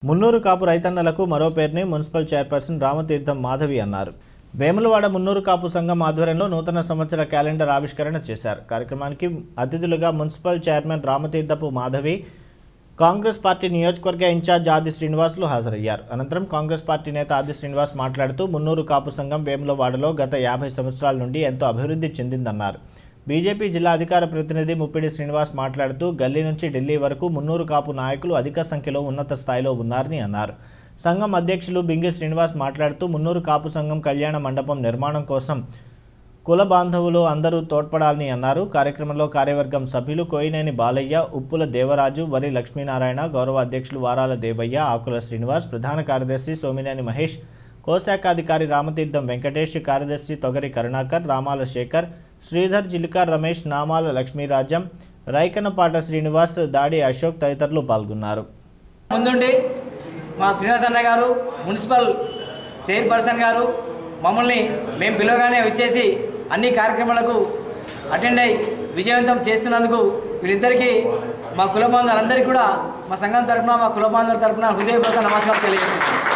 మున్నూరు కాపు రైతన్నలకు మరో పేరుని మున్సిపల్ చైర్పర్సన్ రామతీర్థం మాధవి అన్నారు వేములవాడ మున్నూరు కాపు సంఘం ఆధ్వర్యంలో నూతన సంవత్సర క్యాలెండర్ ఆవిష్కరణ చేశారు కార్యక్రమానికి అతిథులుగా municipal chairman Ramatheerthapu Madhavi Congress party నియోజకవర్గ ఇన్ఛార్జ్ ఆది శ్రీనివాసులు హాజరయ్యారు అనంతరం కాంగ్రెస్ పార్టీ నేత ఆది శ్రీనివాస్ మాట్లాడుతూ మున్నూరు కాపు సంఘం వేములవాడలో గత యాభై సంవత్సరాల నుండి ఎంతో అభివృద్ధి చెందిందన్నారు బీజేపీ జిల్లా అధికార ప్రతినిధి ముప్పిడి శ్రీనివాస్ మాట్లాడుతూ గల్లీ నుంచి ఢిల్లీ వరకు మున్నూరు కాపు నాయకులు అధిక సంఖ్యలో ఉన్నత స్థాయిలో ఉన్నారని అన్నారు సంఘం అధ్యక్షులు బింగి శ్రీనివాస్ మాట్లాడుతూ మున్నూరు కాపు సంఘం కళ్యాణ మండపం నిర్మాణం కోసం కుల బాంధవులు అందరూ తోడ్పడాలని అన్నారు కార్యక్రమంలో కార్యవర్గం సభ్యులు కోయినేని బాలయ్య ఉప్పుల దేవరాజు వరి లక్ష్మీనారాయణ గౌరవ అధ్యక్షులు వారాల దేవయ్య ఆకుల శ్రీనివాస్ ప్రధాన కార్యదర్శి సోమినేని మహేష్ కోశాఖాధికారి రామతీర్థం వెంకటేష్ కార్యదర్శి తొగరి కరుణాకర్ రామాల శేఖర్ శ్రీధర్ జిల్కర్ రమేష్ నామాల లక్ష్మీరాజ్యం రైకనపాట శ్రీనివాస్ దాడి అశోక్ తదితరులు పాల్గొన్నారు ముందుండి మా శ్రీనివాస్ అన్న గారు మున్సిపల్ చైర్పర్సన్ గారు మమ్మల్ని మేము పిలవగానే వచ్చేసి అన్ని కార్యక్రమాలకు అటెండ్ అయ్యి విజయవంతం చేస్తున్నందుకు వీళ్ళిద్దరికీ మా కుల బాంధవులందరికీ కూడా మా సంఘం తరపున మా కుల బాంధవుల తరపున హృదయపూర్వక నమస్కారం తెలియజేస్తున్నాను